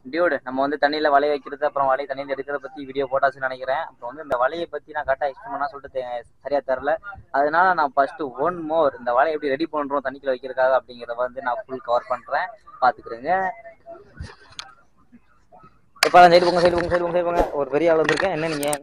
Dude நம்ம வந்து தண்ணியில வலைய வைக்கிறது அப்புறம் வலையை தண்ணியில எடுக்கிறத பத்தி வீடியோ போட்டாச்சுன்னு நினைக்கிறேன் அப்புறம் வந்து இந்த வலையை பத்தி நான் கரெக்டா எக்ஸ்பிளைன் பண்ணா சொல்லிட்டு தெ- சரியா தெரில அதனால நான் ஃபர்ஸ்ட் ஒன் மோர் இந்த வலையை எப்படி ரெடி பண்றோம் தண்ணிக்குள்ள வைக்கிறதுக்காக அப்படிங்கிறத வந்து நான் ஃபுல் கவர் பண்றேன் பாத்துக்கிறேங்க இப்ப சைடு போங்க சைடு போங்க சைடு போங்க சைடு போங்க ஒரு பெரிய ஆள் வந்திருக்கேன் என்ன நீங்க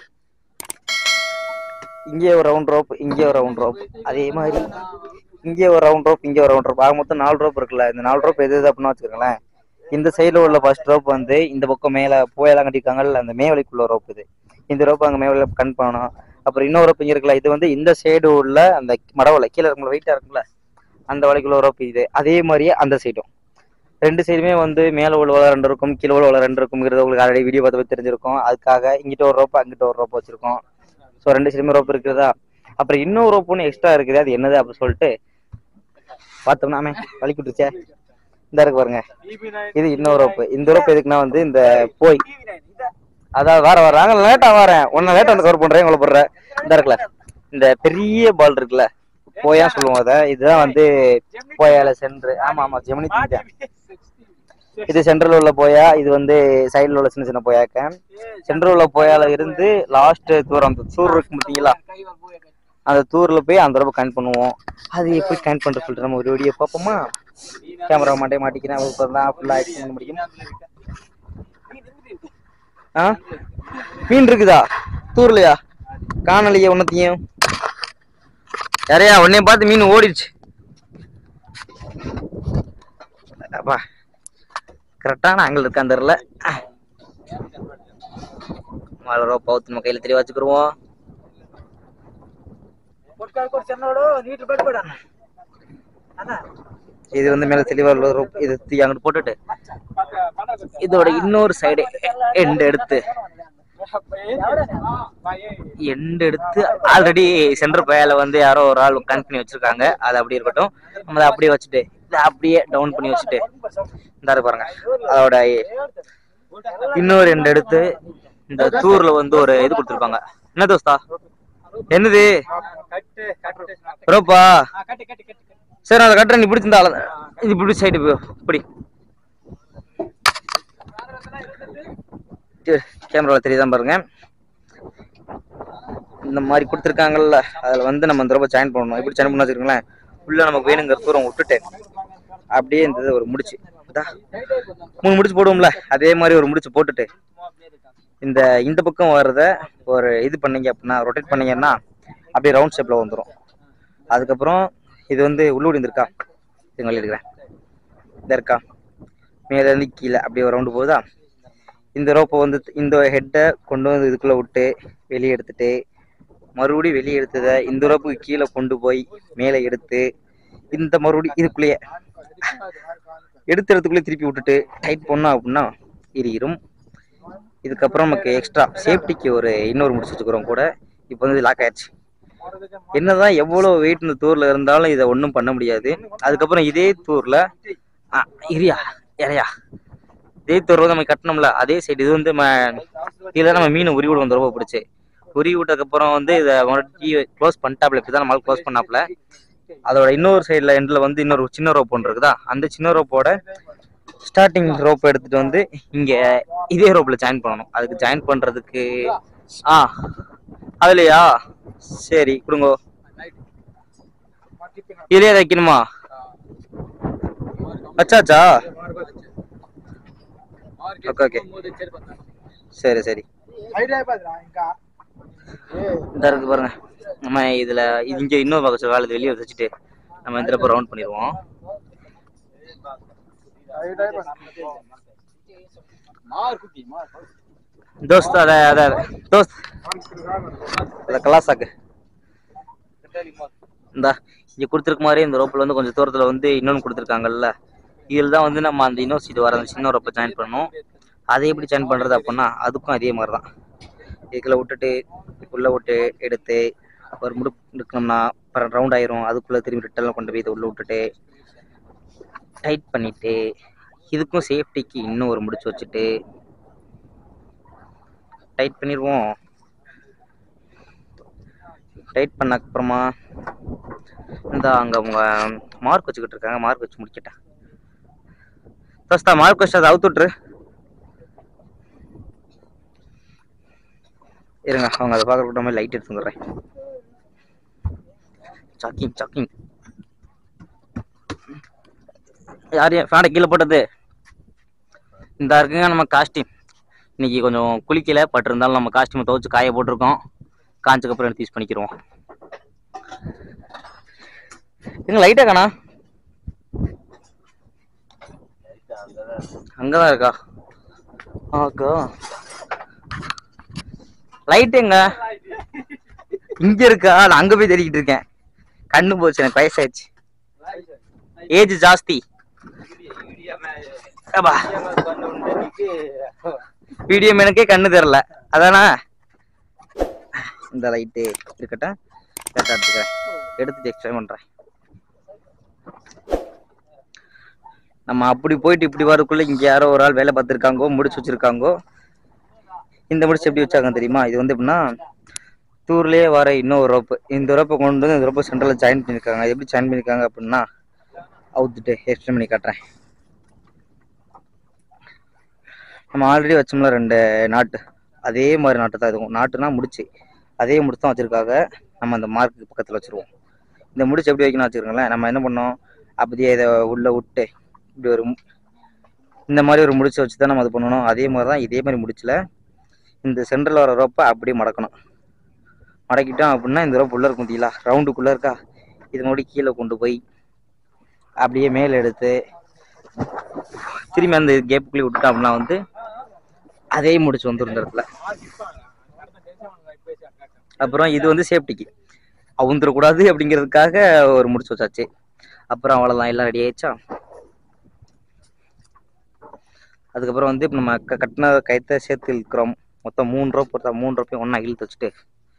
இங்கே ஒரு ரவுண்ட் ரோப் இங்கே ஒரு ரவுண்ட் ரோப் அதே மாதிரி இங்கே ஒரு ரவுண்ட் ரோப் இங்கே ஒரு ரவுண்ட் ரோப் ஆக மொத்தம் நாலு ரோப் இருக்குல்ல இந்த நாலு ரோப் எது எது அப்படின்னு வச்சுக்கோங்களேன் இந்த சைடுல உள்ள ஃபர்ஸ்ட் ரோப் வந்து இந்த பக்கம் மேல புயலாம் கட்டிருக்காங்கல்ல அந்த மேவலிக்குள்ள ரோப் இது இந்த ரோப் அங்க மேவலில கண் பண்ணணும் அப்புறம் இன்னொரு ரோப் இங்க இருக்குல்ல இது வந்து இந்த சைடு உள்ள அந்த மடவலை கீழே இருக்கும்ல வெயிட்டா இருக்கும்ல அந்த வலைக்குள்ள ரோப் இது அதே மாதிரியே அந்த சைடும் ரெண்டு சைடுமே வந்து மேல உள்ள வலை ரெண்டு இருக்கும் கீழே உள்ள வலை ரெண்டு இருக்குங்கிறது உங்களுக்கு ஆல்ரெடி வீடியோ பார்த்து தெரிஞ்சிருக்கும் அதுக்காக இங்கிட்ட ஒரு ரோப் அங்கிட்ட ஒரு ரோப் வச்சிருக்கோம் ஸோ ரெண்டு சைடுமே ரோப் இருக்குதா அப்புறம் இன்னொரு ரோப் ஒன்று எக்ஸ்ட்ரா இருக்குது அது என்னது அப்படின்னு சொல்லிட்டு பார்த்தோம்னா ஆமே வலிக்கு விட்டுருச்சே இந்த இருக்கு பாருங்க இது இன்னொரு ரோப்பு இந்த ரோப் எதுக்குன்னா வந்து இந்த போய் அதான் வர வர நாங்க லேட்டா வரேன் உன்ன லேட்டா வந்து கவர் பண்றேன் உங்களை போடுறேன் இந்த இருக்குல்ல இந்த பெரிய பால் இருக்குல்ல போயா சொல்லுவோம் அத இதுதான் வந்து போயால சென்ட்ரு ஆமா ஆமா ஜெமினி தான் இது சென்ட்ரல் உள்ள போயா இது வந்து சைடுல உள்ள சின்ன சின்ன போயாக்க சென்ட்ரல் உள்ள போயால இருந்து லாஸ்ட் தூரம் அந்த தூர் இருக்கு பார்த்தீங்களா அந்த தூர்ல போய் அந்த ரூபா கனெக்ட் பண்ணுவோம் அது எப்படி கனெக்ட் பண்ற சொல்லிட்டு நம்ம ஒரு வீடியோ பார்ப்போமா கேமரா மாட்டே மாட்டிக்கிறேன் இப்போ தான் ஃபுல்லாக ஆக்ட் பண்ண முடியும் ஆ மீன் இருக்குதா தூர்லையா காணலையே ஒன்னத்தையும் யாரையா உன்னைய பார்த்து மீன் ஓடிடுச்சு அப்பா கரெக்டான ஆங்கிள் இருக்கான் தெரியல மலரோ பவுத்து நம்ம கையில தெரிய வச்சுக்கிருவோம் இது வந்து மேல தெளிவா உள்ள rope. இது தூக்கி அங்கிட்டு போட்டுட்டு இதோட இன்னொரு சைடு எண்ட் எடுத்து எண்ட் எடுத்து ஆல்ரெடி சென்டர் பயல வந்து யாரோ ஒரு ஆள் கனெக்ட் பண்ணி வச்சிருக்காங்க அது அப்படியே இருக்கட்டும் நம்ம அதை அப்படியே வச்சுட்டு இதை அப்படியே டவுன் பண்ணி வச்சுட்டு இந்த இருக்கு பாருங்க அதோட இன்னொரு எண்ட் எடுத்து இந்த தூர்ல வந்து ஒரு இது கொடுத்துருப்பாங்க என்ன தோஸ்தா என்னது ரோப்பா சரி நான் அதை கட்டுறேன் நீ பிடிச்சிருந்தா அள- இது இப்படி சைடு இப்படி கேமராவில் தெரியுதான் பாருங்க இந்த மாதிரி கொடுத்துருக்காங்கல்ல அதில் வந்து நம்ம அந்த ரூபாய் ஜாயின் பண்ணணும் எப்படி ஜாயின் பண்ண வச்சுருங்களேன் உள்ள நமக்கு வேணுங்கிற தூரம் விட்டுட்டு அப்படியே இந்த இதை ஒரு முடிச்சு இதா, மூணு முடிச்சு போடுவோம்ல அதே மாதிரி ஒரு முடிச்சு போட்டுட்டு இந்த இந்த பக்கம் வர்றத ஒரு இது பண்ணீங்க அப்படின்னா ரொட்டேட் பண்ணீங்கன்னா அப்படியே ரவுண்ட் ஷேப்ல வந்துடும் அதுக்கப்புறம் இது வந்து உள்ளூடி இருக்கா இது எழுதிக்கிறேன் இந்த இருக்கா மேல இருந்து கீழே அப்படியே ஒரு ரவுண்டு போகுதா இந்த ரோப்பை வந்து இந்த ஹெட்டை கொண்டு வந்து இதுக்குள்ள விட்டு வெளியே எடுத்துட்டு மறுபடியும் வெளியே எடுத்ததை இந்த ரோப்புக்கு கீழே கொண்டு போய் மேலே எடுத்து இந்த மறுபடியும் இதுக்குள்ளேயே எடுத்த இடத்துக்குள்ளே திருப்பி விட்டுட்டு டைட் பண்ணோம் அப்படின்னா இறுகிரும் இதுக்கப்புறம் நமக்கு எக்ஸ்ட்ரா சேஃப்டிக்கு ஒரு இன்னொரு முடிச்சு வச்சுக்கிறோம் கூட இப்போ வந்து லாக் ஆயிடுச்சு என்னதான் எவ்வளவு வெயிட் இந்த தூர்ல இருந்தாலும் இதை ஒன்றும் பண்ண முடியாது அதுக்கப்புறம் இதே தூர்ல ஆ, இரியா இறையா இதே தூர்ல நம்ம கட்டணும்ல அதே சைடு இது வந்து ம- இதுல நம்ம மீன் உரி விடுவோம் ரொம்ப பிடிச்சி உரி விட்டதுக்கப்புறம் வந்து இதை மறுபடியும் க்ளோஸ் பண்ணிட்டாப்ல இப்படி தான் நம்மளால க்ளோஸ் பண்ணாப்ல அதோட இன்னொரு சைடில் எண்டில் வந்து இன்னொரு சின்ன ரோப் ஒன்று இருக்குதா அந்த சின்ன ரோப்போட ஸ்டார்டிங் ரோப் எடுத்துட்டு வந்து இங்க இதே ரோப்ல ஜாயின் பண்ணணும் அதுக்கு ஜாயின் பண்றதுக்கு ஆ அதுலயா சரி கொடுங்கோ இதுலயே வைக்கணுமா வச்சாச்சா ஓகே ஓகே சரி சரி இந்த இருக்கு பாருங்க நம்ம இதுல இங்க இன்னொரு பக்கம் வேலை வெளியே வச்சுட்டு நம்ம இந்த தடவை ரவுண்ட் பண்ணிடுவோம் தோஸ்த் அத அத தோஸ்த் அத கலாசாக்கு இந்தா இங்க கொடுத்துருக்க மாதிரி இந்த ரோப்பில் வந்து கொஞ்சம் தூரத்துல வந்து இன்னொன்று கொடுத்துருக்காங்கல்ல இதில் தான் வந்து நம்ம அந்த யூனிவர்சிட்டி வர அந்த சின்ன ரோப்பை ஜாயின் பண்ணணும் அதை எப்படி ஜாயின் பண்ணுறது அப்படின்னா அதுக்கும் அதே மாதிரி தான் இதுக்குள்ள விட்டுட்டு உள்ள விட்டு எடுத்து ஒரு முடு எடுக்கணும்னா அப்புறம் ரவுண்ட் ஆயிரும் அதுக்குள்ள திரும்பி ரிட்டர்ன் கொண்டு போய் இதை உள்ள விட்டுட்டு டைட் பண்ணிட்டு இதுக்கும் சேஃப்டிக்கு இன்னும் ஒரு முடிச்சு வச்சுட்டு டைட் பண்ணிடுவோம் டைட் பண்ண அப்புறமா இந்த அங்கே அவங்க மார்க் வச்சுக்கிட்டு இருக்காங்க மார்க் வச்சு முடிக்கிட்டேன் ஃபஸ்ட்டா மார்க் வச்சு அதை அவுத்து விட்ரு இருங்க அவங்க அதை பார்க்குற மாதிரி லைட் எடுத்து வந்துடுறேன் சாக்கிங் சாக்கிங் யார் ஃபேனை கீழே போட்டது இந்த இருக்குங்க நம்ம காஸ்டியூம் இன்னைக்கு கொஞ்சம் குளிக்கல பட் இருந்தாலும் நம்ம காஸ்டியூமை துவைச்சு காய போட்டிருக்கோம் காஞ்சதுக்கப்புறம் எடுத்து யூஸ் பண்ணிக்கிறோம் எங்க லைட்டா காணா அங்கதான் இருக்கா ஆக்கா லைட் எங்க இங்க இருக்கா நான் அங்க போய் தேடிக்கிட்டு இருக்கேன் கண்ணு போச்சு எனக்கு வயசாயிடுச்சு ஏஜ் ஜாஸ்தி அப்பா வீடியோ எனக்கே கண்ணு தெரியல அதானா இந்த லைட்டு இருக்கட்டும் கரெக்டாக எடுத்துக்கிறேன் எடுத்து எக்ஸ்பிளைன் பண்ணுறேன் நம்ம அப்படி போயிட்டு இப்படி வரக்குள்ள இங்க யாரோ ஒரு ஆள் வேலை பார்த்துருக்காங்கோ முடிச்சு வச்சிருக்காங்கோ இந்த முடிச்சு எப்படி வச்சாங்க தெரியுமா இது வந்து எப்படின்னா டூர்லயே வர இன்னொரு ரோப்பு இந்த ரோப்பை கொண்டு வந்து இந்த ரோப்பை சென்டரில் ஜாயின் பண்ணியிருக்காங்க அது எப்படி ஜாயின் பண்ணியிருக்காங்க அப்படின்னா அவுத்துட்டு எக்ஸ்பிளைன் பண்ணி காட்டுறேன் நம்ம ஆல்ரெடி வச்சோம்ல ரெண்டு நாட்டு அதே மாதிரி நாட்டு தான் இருக்கும் நாட்டுனா முடிச்சு அதே முடிச்சு தான் வச்சிருக்காங்க நம்ம அந்த மார்க்கு பக்கத்தில் வச்சிருவோம் இந்த முடிச்சு எப்படி வைக்கணும் வச்சுருங்களேன் நம்ம என்ன பண்ணோம் அப்படியே இதை உள்ள விட்டு இப்படி ஒரு மு- இந்த மாதிரி ஒரு முடிச்சு வச்சு தான் நம்ம அது பண்ணணும் அதே மாதிரி தான் இதே மாதிரி முடிச்சில் இந்த சென்டரில் வர ரோப்பை அப்படியே மடக்கணும் மடக்கிட்டோம் அப்படின்னா இந்த ரோப் உள்ள இருக்கும் தீலா ரவுண்டுக்குள்ளே இருக்கா இது மறுபடியும் கீழே கொண்டு போய் அப்படியே மேலே எடுத்து திரும்பி அந்த கேப்புக்குள்ளே விட்டுட்டோம் அப்படின்னா வந்து அதே முடிச்சு வந்துடும் இந்த இடத்துல அப்புறம் இது வந்து சேஃப்டிக்கு அவுந்துடக்கூடாது அப்படிங்கிறதுக்காக ஒரு முடிச்சு வச்சாச்சு அப்புறம் அவ்வளோதான் எல்லாம் ரெடி ஆயிடுச்சா அதுக்கப்புறம் வந்து இப்போ நம்ம க- கட்டின கயத்தை சேர்த்து இழுக்கிறோம் மொத்தம் மூணு ரூபா பொறுத்தா மூணு ரூபாயும் ஒன்றா இழுத்து வச்சுட்டு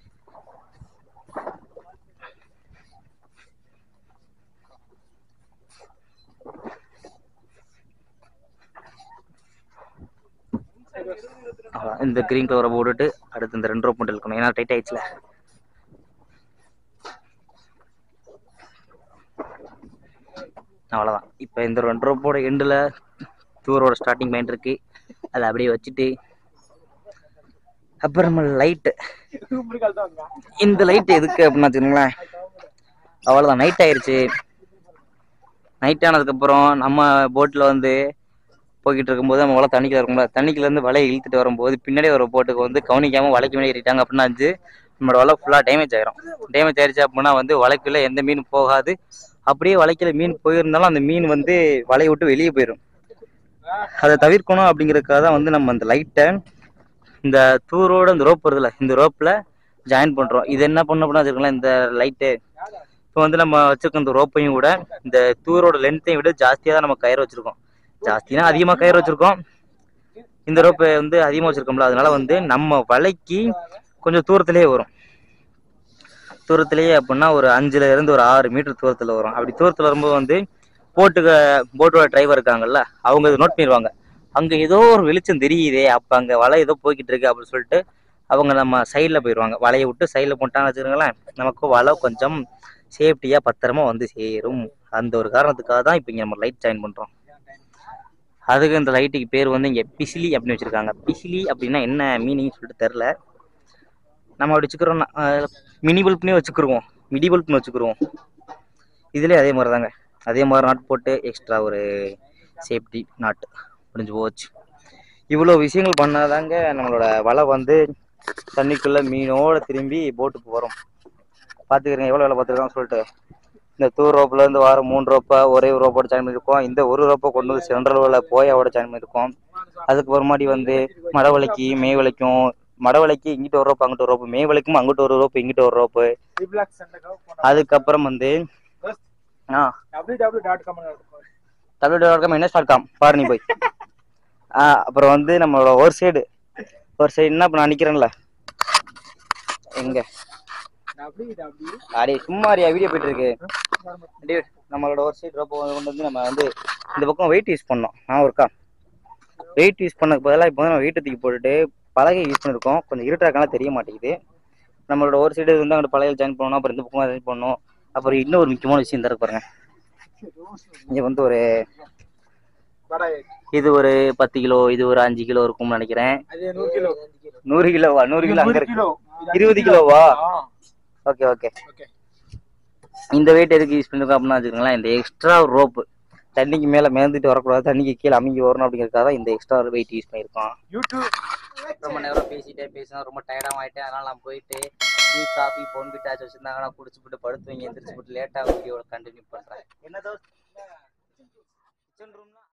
அவ்வளவுதான். இந்த கிரீன் கலரை போட்டுட்டு அடுத்து இந்த ரெண்டு ரோப் மட்டும் இழுக்கணும் ஏன்னா டைட் ஆயிடுச்சுல அவ்வளோதான் இப்போ இந்த ரெண்டு ரோப்போட எண்டில் டூரோட ஸ்டார்டிங் பாயிண்ட் இருக்கு அதை அப்படியே வச்சுட்டு அப்புறமா லைட்டு இந்த லைட் எதுக்கு அப்படின்னு வச்சுக்கோங்களேன் அவ்வளோதான் நைட் ஆயிருச்சு நைட் ஆனதுக்கப்புறம் நம்ம போட்டில் வந்து போய்கிட்டு இருக்கும்போது நம்ம வலை தண்ணிக்குள்ள இருக்கும்போது தண்ணிக்குள்ளேருந்து வலையை இழுத்துட்டு வரும்போது பின்னாடி வர போட்டுக்கு வந்து கவனிக்காமல் வலைக்கு மேலே ஏறிட்டாங்க அப்படின்னா வந்து நம்மளோட வலை ஃபுல்லாக டேமேஜ் ஆயிரும் டேமேஜ் ஆயிருச்சு அப்படின்னா வந்து வலைக்குள்ள எந்த மீன் போகாது அப்படியே வலைக்குள்ள மீன் போயிருந்தாலும் அந்த மீன் வந்து வலையை விட்டு வெளியே போயிடும் அதை தவிர்க்கணும் அப்படிங்கறதுக்காக தான் வந்து நம்ம அந்த லைட்டை இந்த தூரோட இந்த ரோப் வருதுல இந்த ரோப்பில் ஜாயின் பண்ணுறோம் இது என்ன பண்ண அப்படின்னா வச்சுக்கோங்களேன் இந்த லைட்டு இப்போ வந்து நம்ம வச்சிருக்க இந்த ரோப்பையும் கூட இந்த தூரோட லென்த்தையும் விட ஜாஸ்தியாக தான் நம்ம கயிறு வச்சிருக்கோம் ஜாஸ்தினா அதிகமாக கயிறு வச்சிருக்கோம் இந்த ரோப்பை வந்து அதிகமாக வச்சிருக்கோம்ல அதனால வந்து நம்ம வலைக்கு கொஞ்சம் தூரத்திலேயே வரும் தூரத்திலேயே அப்படின்னா ஒரு அஞ்சுல இருந்து ஒரு ஆறு மீட்டர் தூரத்தில் வரும் அப்படி தூரத்தில் வரும்போது வந்து போட்டுக்கு போட்டோட டிரைவர் இருக்காங்கல்ல அவங்க இதை நோட் பண்ணிடுவாங்க அங்கே ஏதோ ஒரு வெளிச்சம் தெரியுதே அப்போ அங்கே வலை ஏதோ போய்கிட்டு இருக்கு அப்படின்னு சொல்லிட்டு அவங்க நம்ம சைடில் போயிடுவாங்க வலையை விட்டு சைடில் போட்டான்னு வச்சுக்கோங்களேன் நமக்கு வலை கொஞ்சம் சேஃப்டியாக பத்திரமா வந்து சேரும் அந்த ஒரு காரணத்துக்காக தான் இப்போ இங்கே நம்ம லைட் ஜாயின் பண்ணுறோம் அதுக்கு இந்த லைட்டுக்கு பேர் வந்து இங்கே பிசிலி அப்படின்னு வச்சுருக்காங்க பிசிலி அப்படின்னா என்ன மீனிங் சொல்லிட்டு தெரில நம்ம அப்படி வச்சுக்கிறோம் மினி பல்ப்னே வச்சுக்கிருவோம் மிடி பல்ப்னு வச்சுக்கிருவோம் இதுலேயே அதே மாதிரி தாங்க அதே மாதிரி நாட் போட்டு எக்ஸ்ட்ரா ஒரு சேஃப்டி நாட் முடிஞ்சு போச்சு இவ்வளோ விஷயங்கள் பண்ணாதாங்க நம்மளோட வலை வந்து தண்ணிக்குள்ளே மீனோட திரும்பி போட்டுக்கு வரும் பார்த்துக்கிறீங்க எவ்வளோ வேலை பார்த்துருக்கான்னு சொல்லிட்டு இந்த டூ ரோப்லேருந்து வார மூணு ரோப்பை ஒரே ஒரு ரோப்போட ஜாயின் பண்ணியிருக்கோம் இந்த ஒரு ரோப்பை கொண்டு வந்து சென்ட்ரல் போயாவோட ஜாயின் பண்ணியிருக்கோம் அதுக்கு மறுபடி வந்து மடவளைக்கு மேவலைக்கும் மடவளைக்கு இங்கிட்ட ஒரு ரோப்பு அங்கிட்ட ஒரு ரோப்பு மேவலைக்கும் அங்கிட்ட ஒரு ரோப்பு இங்கிட்ட ஒரு ரோப்பு அதுக்கப்புறம் வந்து ஆ டபிள்யூ டாட் காம் என்ன டாட் காம் பாரு நீ போய் ஆ அப்புறம் வந்து நம்மளோட ஒரு சைடு ஒரு சைடு என்ன இப்போ நான் நிற்கிறேன்ல எங்க அடே சும்மா வீடியோ போயிட்டு இருக்கு டேய், நம்மளோட ஒரு சைடு ரோப்பை கொண்டு வந்து நம்ம வந்து இந்த பக்கம் வெயிட் யூஸ் பண்ணோம் நான் ஒருக்கா வெயிட் யூஸ் பண்ணதுக்கு பதிலாக இப்போ வந்து நம்ம வெயிட்டை தூக்கி போட்டுட்டு பலகை யூஸ் பண்ணிருக்கோம் கொஞ்சம் இருட்டாக்கனால தெரிய மாட்டேங்குது நம்மளோட ஒரு சைடு வந்து அங்கிட்ட பலகையில் ஜாயின் பண்ணணும் அப்புறம் இந்த பக்கம் ஜாயின் பண்ணணும் அப்புறம் இன்னொரு முக்கியமான விஷயம் தர பாருங்க இங்க வந்து ஒரு இது ஒரு பத்து கிலோ இது ஒரு அஞ்சு கிலோ இருக்கும்னு நினைக்கிறேன் நூறு கிலோவா நூறு கிலோ அங்க நூறு இருக்கு கிலோ இருபது கிலோவா ஆ, ஓகே ஓகே ஓகே இந்த வெயிட் எதுக்கு யூஸ் பண்ணிருக்கோம் அப்படின்னா வச்சுக்கோங்களேன் இந்த எக்ஸ்ட்ரா ரோப்பு தண்ணிக்கு மேல மேந்துட்டு வரக்கூடாது தண்ணிக்கு கீழே அமைங்கி வரணும் அப்படிங்கிறதுக்காக தான் இந்த எக்ஸ்ட்ரா வெயிட் யூஸ் பண்ணியிருக்கோம் யூடியூப் ரொம்ப நேரம் பேசிட்டே பேசினா ரொம்ப டயர்டாக ஆயிட்டேன் அதனால நான் போயிட்டு டீ காஃபி போன் பிட்டாச்சு வச்சிருந்தாங்கன்னா குடிச்சு போட்டு படுத்து வைங்க எந்திரிச்சு போட்டு லேட்டாக வீடியோவில் கண்டினியூ பண்ணுறேன் என்ன கிச்சன் ரூம்னா